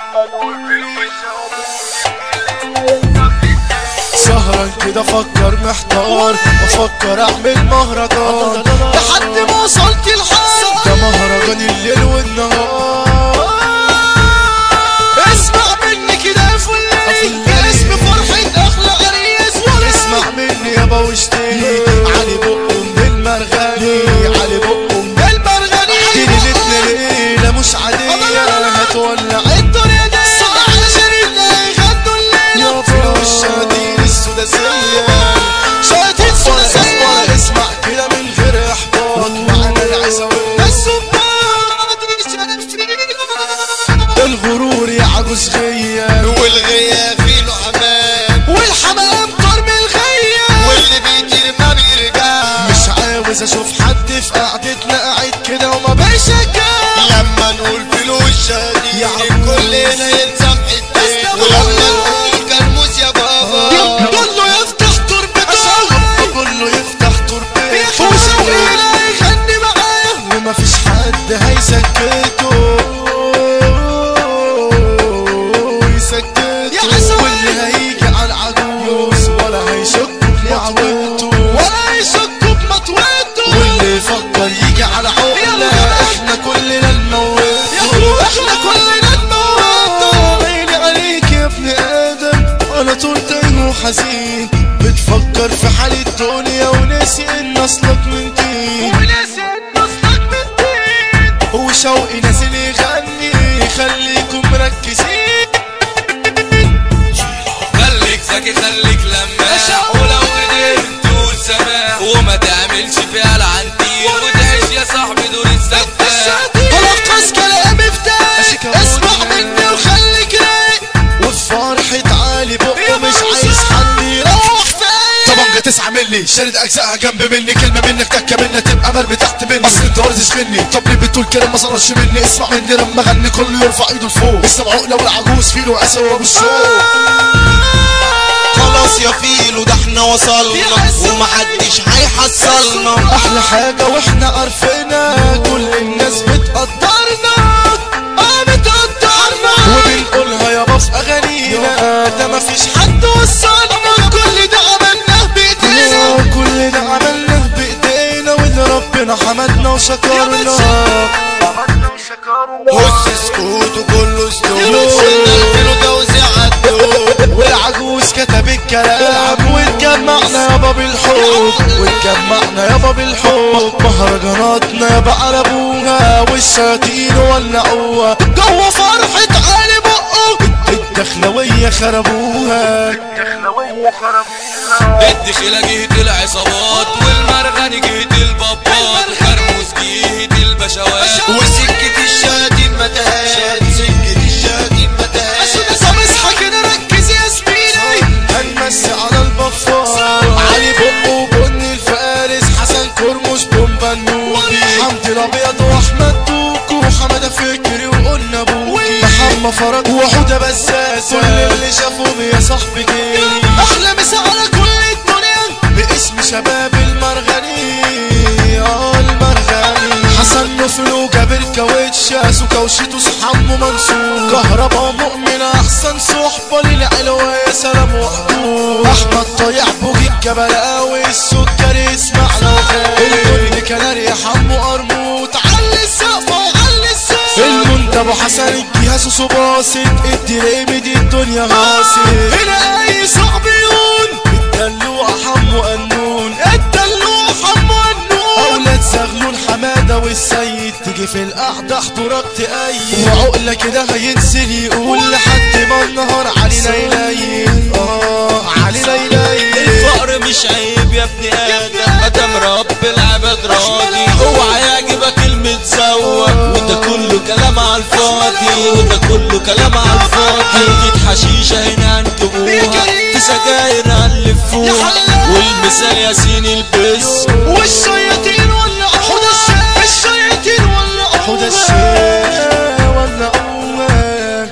سهران كده افكر محتار بفكر اعمل مهرجان لحد ما وصلت الحال ده مهرجان الليل والنهار اسمع مني كده يا فلاني يا اسم فرحة اخلى عريس اسمع مني يابا واشتري علي بقهم بالمرغني علي بقهم بالمرغني دي ليلتنا ليلة مش عادية هتولع الدنيا دي علشان اللي غدوا الليلة في الشياطين السداسية شياطين سداسية اسمع كده من غير احباط معنا العزا والناس الغرور يا عجوز غياب والغياب فيه له امان والحمام طار من الغياب واللي بيطير ما بيرجع مش عاوز اشوف حد في قعدتنا قاعد كده وما بيشجع لما نقول فلوس يا شادين عم. كلنا ينسى في حتتين بس ولما نقول كرموس يا بابا كله يفتح تربته كله يفتح تربته وشوقي لا يغني معاه ومفيش حد هيسكته يسكته واللي هيجي على العجوز ولا هيشك بمطوته ولا يشك بمطوته واللي يفكر يجي على عقله احنا كلنا نموته احنا كلنا نموته عيني عليك يا ابن ادم انا طول تايه وحزين بتفكر في حال الدنيا وناسي ان اصلك من دين وناسي ان اصلك من دين وشوقي نازل يغني خليكم مركزين خليك ذكي خليك لماح ولو قدرت تقول سماح وما تعملش فيها العنتيل وتعيش يا صاحبي دور السفاح هلخص كلامي في دقايق اسمع مني وخليك رايق وفي فرحة علي بقه مش عايز حد يروح فيا طبعا تسعة ملي شارد اجزائها جنب مني كلمة منك تكة منها تبقى مرمي تحت مني اصل انت ورزش مني طب ليه بتقول كده ما صرش مني اسمع مني لما اغني كله يرفع ايده لفوق اسمع عقلة والعجوز فيلو واسى وابو الشوق خلاص يا فيلو ده احنا وصلنا ومحدش هيحصلنا احلى حاجة واحنا عارفينها كل الناس بتقدرنا اه بتقدرنا وبنقولها يابا في اغانينا ده مفيش حد وصلنا كل ده عملناه بايدينا كل ده عملناه بايدينا وان ربنا حمدنا وشكرنا بص سكوت وكله سلوك قلنا الفيلو جوزي عالدود والعجوز كتب الكلام واتجمعنا يابا بالحب واتجمعنا يابا بالحب مهرجاناتنا يابا قلبوها والشياطين ولعوها جوه فرحة علي بقه الدخلوية خربوها الدخيلة جهة العصابات والمرغني جهة البابات خرموس جهة البشوات وسكة الشاتين متاهات سكة الشاتين متاهات طب اصحى كده ركز يا زميلي هنمسي على البفار علي بقه وبني الفارس حسن كرمش بومبا النوبي حمدي الابيض واحمد دوكو وحمد فكري وقلنا بوكي محمد فرج وحوده بساسه كل اللي شافوني يا صاحبي جيلي احلى مسا على كل الدنيا باسم شباب المرغني اه المرغني حسن نفلو جابر كاوتش سوكا وشيتوس حمو منصور كهربا مؤمن احسن صحبه للعلوة يا سلام وحضور احمد طيع بوجي الجبلاوي السكري اسمعنا وخير كناري حمو قرموط علي السقف وعلي السقف المنتج ابو حسن الجهاز وصباصت الدريم دي الدنيا غاصت هنا اي صعب يقول الدلوع حمو قنون الدلوع حمو قنون اولاد زغلول حماده والسيد تيجي في القعده احضرك تأيد وعقله كده هينزل يقول لحد ما النهار علينا يليل اه علينا يليل الفقر مش عيب يا ابن ادم ادم رب العباد راضي اوعى يعجبك المتسوق وده كله كلام على الفاضي وده كله كلام على الفاضي حته حشيشه هنا هنجيبوها في سجاير هنلفوها